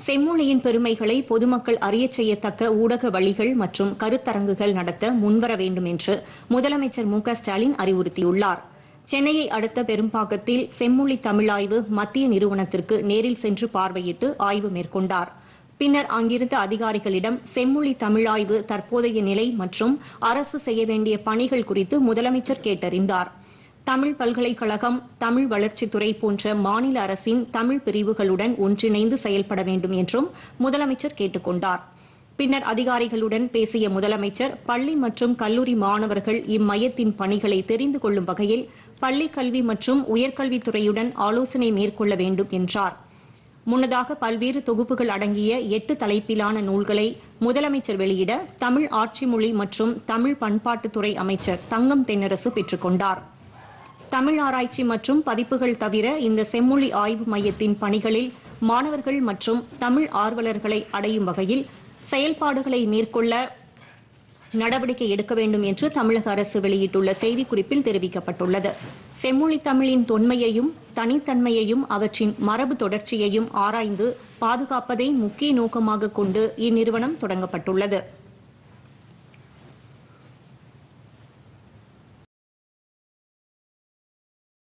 செம்மொழியின் பெருமைகளை பொதுமக்கள் அறியச் செய்யத்தக்க ஊடக வழிகள் மற்றும் கருத்தரங்குகள் நடத்த முன்வர வேண்டும் என்று முதலமைச்சர் மு க ஸ்டாலின் அறிவுறுத்தியுள்ளார் சென்னையை அடுத்த பெரும்பாக்கத்தில் செம்மொழி தமிழாய்வு மத்திய நிறுவனத்திற்கு நேரில் சென்று பார்வையிட்டு ஆய்வு மேற்கொண்டார் பின்னர் அங்கிருந்த அதிகாரிகளிடம் செம்மொழி தமிழாய்வு தற்போதைய நிலை மற்றும் அரசு செய்ய வேண்டிய பணிகள் குறித்து முதலமைச்சர் கேட்டறிந்தார் தமிழ் பல்கலைக்கழகம் தமிழ் வளர்ச்சித்துறை போன்ற மாநில அரசின் தமிழ் பிரிவுகளுடன் ஒன்றிணைந்து செயல்பட வேண்டும் என்றும் முதலமைச்சர் கேட்டுக் கொண்டார் பின்னர் அதிகாரிகளுடன் பேசிய முதலமைச்சர் பள்ளி மற்றும் கல்லூரி மாணவர்கள் இம்மையத்தின் பணிகளை தெரிந்து கொள்ளும் வகையில் பள்ளிக் கல்வி மற்றும் உயர்கல்வித்துறையுடன் ஆலோசனை மேற்கொள்ள வேண்டும் என்றார் முன்னதாக பல்வேறு தொகுப்புகள் அடங்கிய எட்டு தலைப்பிலான நூல்களை முதலமைச்சர் வெளியிட தமிழ் ஆட்சி மொழி மற்றும் தமிழ் பண்பாட்டுத்துறை அமைச்சர் தங்கம் தென்னரசு பெற்றுக் கொண்டார் தமிழ் ஆராய்ச்சி மற்றும் பதிப்புகள் தவிர இந்த செம்மொழி ஆய்வு மையத்தின் பணிகளில் மாணவர்கள் மற்றும் தமிழ் ஆர்வலர்களை அடையும் வகையில் செயல்பாடுகளை மேற்கொள்ள நடவடிக்கை எடுக்க வேண்டும் என்று தமிழக அரசு வெளியிட்டுள்ள செய்திக்குறிப்பில் தெரிவிக்கப்பட்டுள்ளது செம்மொழி தமிழின் தொன்மையையும் தனித்தன்மையையும் அவற்றின் மரபு தொடர்ச்சியையும் ஆராய்ந்து பாதுகாப்பதை முக்கிய நோக்கமாக கொண்டு இந்நிறுவனம் தொடங்கப்பட்டுள்ளது